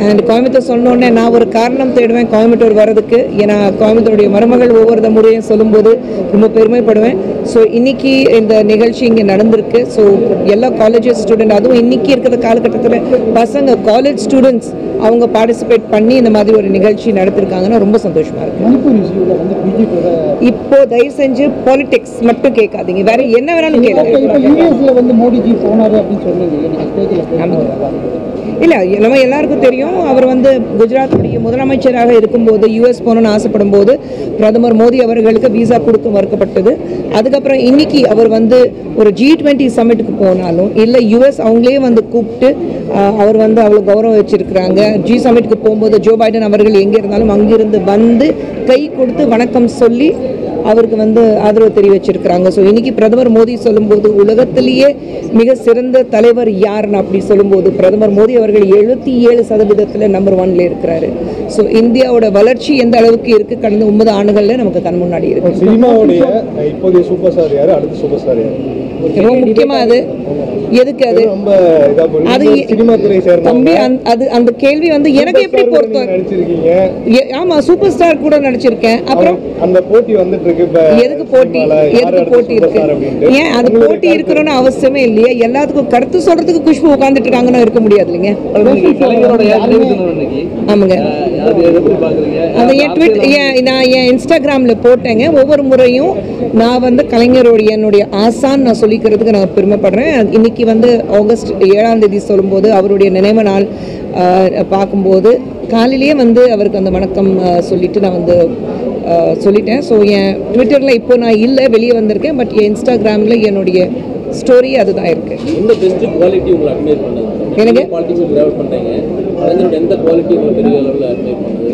And Coimbatore சொன்னோடனே நான் ஒரு காரணம் தேடுவேன் கோயம்புத்தூர் வர்றதுக்கு ஏன்னா கோயம்புத்தூருடைய மருமகள் ஒவ்வொரு முறையும் சொல்லும்போது ரொம்ப பெருமைப்படுவேன் ஸோ இன்னைக்கு இந்த நிகழ்ச்சி இங்கே நடந்திருக்கு ஸோ எல்லா காலேஜஸ் ஸ்டூடெண்ட் அதுவும் இன்னைக்கு இருக்கிற காலகட்டத்தில் பசங்க காலேஜ் ஸ்டூடெண்ட்ஸ் அவங்க பார்ட்டிசிபேட் பண்ணி இந்த மாதிரி ஒரு நிகழ்ச்சி நடத்திருக்காங்கன்னா ரொம்ப சந்தோஷமா இருக்கு மணிப்பூர் இஷ்யூவில் வந்து பிஜேபியோட இப்போ தயவு செஞ்சு பாலிடிக்ஸ் மட்டும் கேட்காதீங்க வேற என்ன வேணாலும் ஓகே கேளுங்க இப்போ யூஎஸ்ல வந்து மோடிஜி போனாரு அப்படின்னு சொன்னீங்க நீங்க ஸ்டேஜில் பேசும்போது இல்லை நம்ம எல்லாருக்கும் தெரியும் அவர் வந்து குஜராத்துடைய முதலமைச்சராக இருக்கும்போது யூஎஸ் போகணும்னு ஆசைப்படும் போது பிரதமர் மோடி அவர்களுக்கு விசா கொடுக்க மறுக்கப்பட்டது அதுக்கப்புறம் இன்னைக்கு அவர் வந்து ஒரு ஜி டுவெண்ட்டி சமிட்டுக்கு போனாலும் இல்லை யூஎஸ் அவங்களே வந்து கூப்பிட்டு ஆஹ், அவர் வந்து அவ்வளோ கௌரவம் வச்சிருக்கிறாங்க ஜி சமிட்டுக்கு போகும்போது ஜோ பைடன் அவர்கள் எங்கே இருந்தாலும் அங்கிருந்து வந்து கை கொடுத்து வணக்கம் சொல்லி அவருக்கு வந்து ஆதரவு தெரிவிச்சிருக்கிறாங்க ஸோ இன்னைக்கு பிரதமர் மோடி சொல்லும்போது உலகத்திலேயே மிக சிறந்த தலைவர் யாருன்னு அப்படி சொல்லும்போது பிரதமர் மோடி அவர்கள் எழுபத்தி ஏழு சதவீதத்தில் நம்பர் ஒன்ல இருக்கிறாரு ஸோ இந்தியாவோட வளர்ச்சி எந்த அளவுக்கு இருக்கு கடந்த ஒன்பது ஆண்டுகள்ல நமக்கு கண் முன்னாடி இருக்கு சினிமாவுடைய இப்போதைய சூப்பர் ஸ்டார் யாரு அடுத்த சூப்பர் ஸ்டார் யாரு ரொம்ப முக்கியமா அது எதுக்கு அது ரொம்ப இதா போய் அது நீங்க சினிமா துறை சேர்ந்த தம்பி அந்த- அது அந்த கேள்வி வந்து எனக்கு எப்படி பொருத்தம் நடிச்சிருக்கீங்க எ- ஆமா சூப்பர் ஸ்டார் கூட நடிச்சிருக்கேன் அப்புறம் அந்த போட்டி வந்துட்டு இருக்கு இப்ப எதுக்கு போட்டி சினிமால யார் எதுக்கு அடுத்த போட்டி super இருக்கு star அப்படின்ட்டு. ஏன் அது உங்களுடைய போட்டி கருத்து இருக்கணும்னு அவசியமே இல்லையா எல்லாத்துக்கும் கருத்து சொல்றதுக்கு குஷ்பு உட்காந்துட்டு இருக்காங்கன்னா இருக்க முடியாது இல்லைங்க கலைஞரோட நினைவு தினம் இன்னைக்கு ஆமாங்க அஹ் அது எப்படி பாக்குறீங்க அந்த என் ட்விட் என் நான் என் இன்ஸ்டாகிராமில் போட்டேங்க ஒவ்வொரு முறையும் நான் வந்து கலைஞருடைய என்னுடைய ஆசான் நான் சொல்லிக்கிறதுக்கு நான் பெருமைப்படுறேன் அது இன்னைக்கு வந்து ஆகஸ்ட் ஏழாம் தேதி சொல்லும்போது அவருடைய நினைவு நாள் ஆஹ், பார்க்கும்போது காலையிலேயே வந்து அவருக்கு அந்த வணக்கம் ஆஹ், சொல்லிட்டு நான் வந்து ஆஹ், சொல்லிட்டேன் ஸோ என் ட்விட்டரில் இப்போ நான் இல்லை வெளியே வந்திருக்கேன் பட் என் இன்ஸ்டாகிராமில் என்னுடைய ஸ்டோரி அதுதான் இருக்குது எந்த பெஸ்ட் குவாலிட்டி உங்களை அட்மையர் பண்ணது எனக்கு? பாலிடிக்ஸ் டிராவல் பண்றீங்க கலைஞரோட எந்த குவாலிட்டி உங்களுக்கு பெரிய அளவில் அட்மையர் பண்ணுது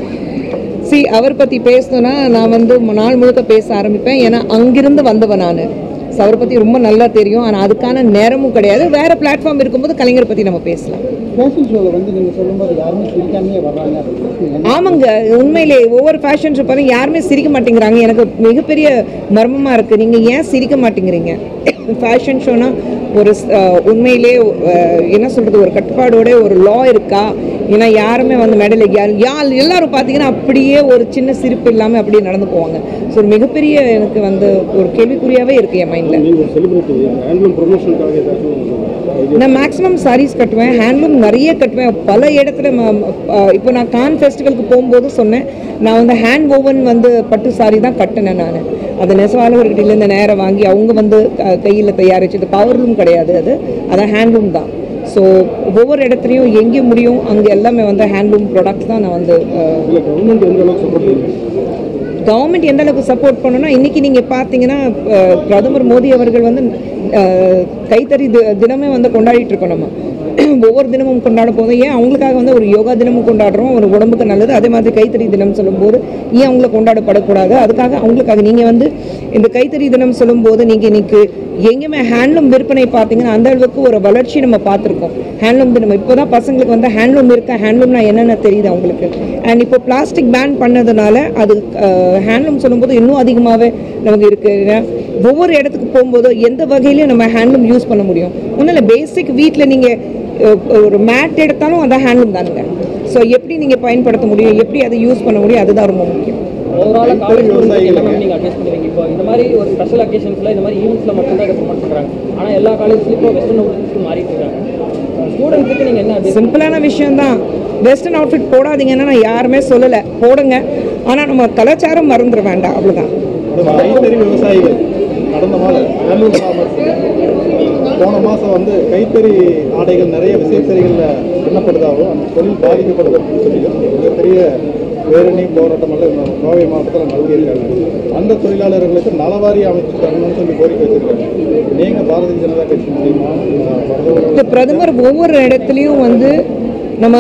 சி அவர் பற்றி பேசணும்னா நான் வந்து நாள் முழுக்க பேச ஆரம்பிப்பேன் ஏன்னா அங்கிருந்து வந்தவன் நான் ஸோ அவரை பற்றி ரொம்ப நல்லா தெரியும் ஆனால் அதுக்கான நேரமும் கிடையாது வேறு பிளாட்ஃபார்ம் இருக்கும்போது கலைஞரை பற்றி நம்ம பேசலாம் ஃபேஷன் ஷோவில் வந்து நீங்க சொல்லும்போது யாருமே சிரிக்காமையே வர்றாங்க அப்படின்னு ஆமாங்க உண்மையிலே ஒவ்வொரு ஃபேஷன் ஷோ பாருங்க யாருமே சிரிக்க மாட்டேங்கிறாங்க எனக்கு மிகப்பெரிய மர்மமாக இருக்குது நீங்கள் ஏன் சிரிக்க மாட்டேங்கிறீங்க ஃபேஷன் ஷோனா ஒரு ஸ்- அஹ், உண்மையிலே அஹ், என்ன சொல்கிறது ஒரு கட்டுப்பாடோட ஒரு லா இருக்கா ஏன்னா யாருமே வந்து மேடையில் யார் யார் எல்லாரும் பார்த்தீங்கன்னா அப்படியே ஒரு சின்ன சிரிப்பு இல்லாமல் அப்படியே நடந்து போவாங்க ஸோ ஒரு மிகப்பெரிய எனக்கு வந்து ஒரு கேள்விக்குறியாகவே இருக்குது என் மைண்டில் நீங்க ஒரு செலிபிரிட்டி ஹேண்ட்லூம் ப்ரொமோஷனுக்காக ஏதாச்சும் நான் மேக்ஸிமம் சாரீஸ் கட்டுவேன் ஹேண்ட்லூம் நிறைய கட்டுவேன் பல இடத்துல ம- ம- அஹ் இப்போ நான் கான் ஃபெஸ்டிவலுக்கு போகும்போது சொன்னேன் நான் வந்து ஹேண்ட் ஓவன் வந்து பட்டு சாரி தான் கட்டினேன் நான் அது நெசவாளர்கிட்டேருந்து நேரம் வாங்கி அவங்க வந்து கையில் தயாரிச்சது பவர்லூம் கிடையாது அது அதான் ஹேண்ட்லூம் தான் ஸோ ஒவ்வொரு இடத்துலையும் எங்கே முடியும் அங்கே எல்லாமே வந்து ஹேண்ட்லூம் ப்ராடக்ட்ஸ் தான் நான் வந்து அஹ், இல்ல கவர்மெண்ட் எந்த அளவுக்கு சப்போர்ட் பண்ணுங்க கவர்மெண்ட் எந்த அளவுக்கு சப்போர்ட் பண்ணணும்னா இன்னைக்கு நீங்கள் பார்த்தீங்கன்னா அஹ், பிரதமர் மோடி அவர்கள் வந்து அஹ், கைத்தறி தி- தினமே வந்து கொண்டாடிட்டு இருக்கோம் நம்ம ஒவ்வொரு தினமும் கொண்டாட போதும் ஏன் அவங்களுக்காக வந்து ஒரு யோகா தினமும் கொண்டாடுறோம் ஒரு உடம்புக்கு நல்லது அதே மாதிரி கைத்தறி தினம் சொல்லும்போது ஏன் அவங்கள கொண்டாடப்படக்கூடாது அதுக்காக அவங்களுக்காக நீங்கள் வந்து இந்த கைத்தறி தினம் சொல்லும்போது நீங்கள் இன்னைக்கு எங்கேயுமே ஹேண்ட்லூம் விற்பனை பார்த்தீங்கன்னா அந்த அளவுக்கு ஒரு வளர்ச்சி நம்ம பார்த்துருக்கோம் ஹேண்ட்லூம் தினம் இப்போ தான் பசங்களுக்கு வந்து ஹேண்ட்லூம் இருக்கா ஹேண்ட்லூம்னா என்னென்ன தெரியுது அவங்களுக்கு அண்ட் இப்போ பிளாஸ்டிக் பேன் பண்ணதுனால அது ஹேண்ட்லூம் சொல்லும்போது இன்னும் அதிகமாகவே நமக்கு இருக்கு ஏன்னா, ஒவ்வொரு இடத்துக்கு போகும்போது எந்த வகையிலையும் நம்ம ஹேண்ட்லூம் யூஸ் பண்ண முடியும் ஒன்றும் இல்லை பேசிக் வீட்டில் நீங்கள் ஒரு மேட் எடுத்தாலும் அதான் ஹேண்ட்லூம் தானுங்க ஸோ எப்படி நீங்கள் பயன்படுத்த முடியும் எப்படி அதை யூஸ் பண்ண முடியும் அதுதான் ரொம்ப முக்கியம் ஓவராலாக காலேஜ் விவசாயிகளுக்கு. எல்லாமே நீங்கள் அட்வைஸ் பண்ணுவீங்க இப்போ இந்த மாதிரி ஒரு ஸ்பெஷல் அக்கேஷன்ஸில் இந்த மாதிரி ஈவெண்ட்ஸில் மட்டும்தான் இதை ப்ரொமோட் பண்ணுறாங்க ஆனால் எல்லா காலேஜ்லையும் இப்போ வெஸ்டர்ன் அவுட்ஃபிட்ஸ்க்கு மாறிட்டு இருக்காங்க ஸ்டூடெண்ட்ஸுக்கு நீங்கள் என்ன advice சிம்பிளான விஷயம்தான் வெஸ்டர்ன் அவுட்ஃபிட் போடாதீங்கன்னா நான் யாருமே சொல்லலை போடுங்க ஆனால் நம்ம கலாச்சாரம் மறந்துட வேண்டாம் அவ்வளோதான் கைத்தறி விவசாயிகள் கடந்த மாதம் ஹேண்ட்லூம் ஃபார்மர்ஸ் போன மாதம் வந்து கைத்தறி ஆடைகள் நிறைய விசைத்தறிகளில் எண்ணப்படுதாகவும் அந்த தொழில் பாதிக்கப்படுது அப்படின்னு சொல்லி மிகப்பெரிய பேரணி போராட்டம் எல்லாம் இந்த கோவை மாவட்டத்தில் நடத்தியிருக்காங்க அந்த தொழிலாளர்களுக்கு நலவாரி அமைத்து தரணும்னு சொல்லி கோரிக்கை வச்சிருக்காங்க நீங்கள் பாரதிய ஜனதா கட்சி மூலியமா அஹ், பிரதமர் இப்போ பிரதமர் ஒவ்வொரு இடத்துலையும் வந்து நம்ம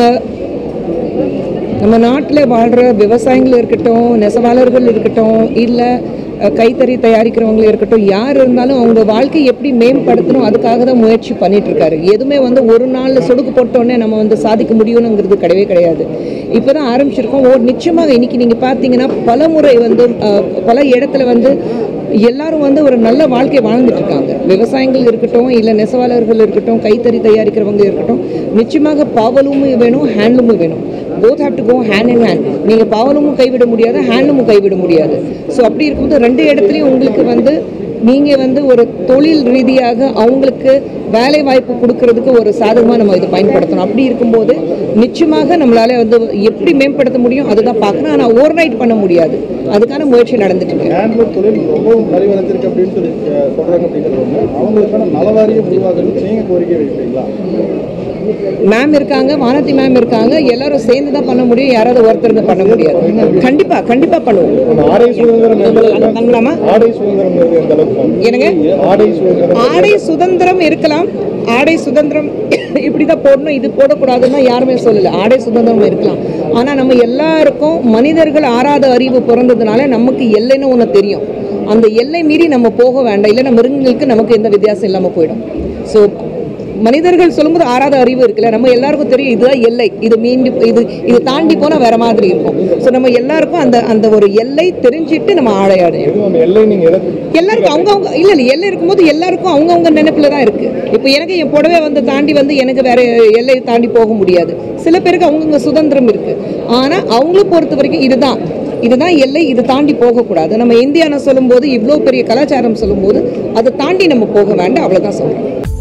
நம்ம நாட்டில் வாழ்கிற விவசாயிகள் இருக்கட்டும் நெசவாளர்கள் இருக்கட்டும் இல்லை கைத்தறி தயாரிக்கிறவங்க இருக்கட்டும் யார் இருந்தாலும் அவங்க வாழ்க்கை எப்படி மேம்படுத்தணும் அதுக்காக தான் முயற்சி பண்ணிட்டு இருக்காரு எதுவுமே வந்து ஒரு நாளில் சொடுக்கு போட்டோன்னே நம்ம வந்து சாதிக்க முடியணுங்கிறது கிடையவே கிடையாது இப்போ தான் ஆரம்பிச்சிருக்கோம் ஓ நிச்சயமாக இன்னைக்கு நீங்கள் பார்த்தீங்கன்னா பல முறை வந்து அஹ், பல இடத்துல வந்து எல்லாரும் வந்து ஒரு நல்ல வாழ்க்கை வாழ்ந்துட்டு இருக்காங்க விவசாயிகள் இருக்கட்டும் இல்லை நெசவாளர்கள் இருக்கட்டும் கைத்தறி தயாரிக்கிறவங்க இருக்கட்டும் நிச்சயமாக பாவலூமும் வேணும் ஹேண்ட்லூமும் வேணும் both have to go hand in hand நீங்கள் பாவலூமும் கைவிட முடியாது ஹேண்ட்லூமும் கைவிட முடியாது ஸோ அப்படி இருக்கும்போது ரெண்டு இடத்துலையும் உங்களுக்கு வந்து நீங்கள் வந்து ஒரு தொழில் ரீதியாக அவங்களுக்கு வேலை வாய்ப்பு கொடுக்கறதுக்கு ஒரு சாதகமாக நம்ம இதை பயன்படுத்தணும் அப்படி இருக்கும்போது நிச்சயமாக நம்மளால வந்து எப்படி மேம்படுத்த முடியும் அதுதான் பார்க்கணும் ஆனால் ஓவர் நைட் பண்ண முடியாது அதுக்கான முயற்சி நடந்துட்டு இருக்கு ஹேண்ட்லூம் தொழில் ரொம்பவும் நலிவடைஞ்சிருக்கு அப்படின்னு சொல்லி அஹ், சொல்றாங்க அப்படிங்கிறது ஒண்ணு அவங்களுக்கான நலவாரியம் உருவாக்குறதுக்கு நீங்க கோரிக்கை வைக்கிறீங்களா மேம் இருக்காங்க வானதி மேம் இருக்காங்க எல்லாரும் சேர்ந்து தான் பண்ண முடியும் யாராவது ஒருத்தருங்க பண்ண முடியாது கண்டிப்பா கண்டிப்பா பண்ணுவோம் அந்த ஆடை சுதந்திரம் எந்த அளவுக்கு பண்ணலாமா ஆடை சுதந்திரம் எந்த அளவுக்கு என்னங்க ஆடை சுதந்திரம் ஆடை சுதந்திரம் இருக்கலாம் ஆடை சுதந்திரம் இப்படி தான் போடணும் இது போடக்கூடாதுன்னு யாருமே சொல்லல ஆடை சுதந்திரம் இருக்கலாம் ஆனா நம்ம எல்லாருக்கும் மனிதர்கள் ஆறாத அறிவு பிறந்ததுனால நமக்கு எல்லைன்னு ஒன்று தெரியும் அந்த எல்லை மீறி நம்ம போக வேண்டாம் இல்லைன்னா மிருகங்களுக்கு நமக்கு எந்த வித்தியாசம் இல்லாமல் போயிடும் ஸோ மனிதர்கள் சொல்லும்போது ஆறாத அறிவு இருக்குல்ல நம்ம எல்லாருக்கும் தெரியும் இதுதான் எல்லை இது மீண்டு இது இது தாண்டி போனால் வேற மாதிரி இருக்கும் ஸோ நம்ம எல்லாருக்கும் அந்த அந்த ஒரு எல்லை தெரிஞ்சிட்டு நம்ம ஆடை அடையணும் எதுவும் அந்த எல்லை நீங்க எதை எல்லாருக்கும் அவங்கவுங்க இல்ல இல்ல எல்லை இருக்கும்போது எல்லாருக்கும் அவங்கவுங்க நினைப்புல தான் இருக்கு இப்போ எனக்கு என் புடவை வந்து தாண்டி வந்து எனக்கு வேற எல்லை தாண்டி போக முடியாது சில பேருக்கு அவங்கவுங்க சுதந்திரம் இருக்கு ஆனா அவங்கள பொறுத்த வரைக்கும் இதுதான் இதுதான் எல்லை இது தாண்டி போகக்கூடாது நம்ம இந்தியான்னு சொல்லும்போது இவ்வளோ பெரிய கலாச்சாரம் சொல்லும்போது அதை தாண்டி நம்ம போக வேண்டாம் அவ்வளோதான் சொல்றேன்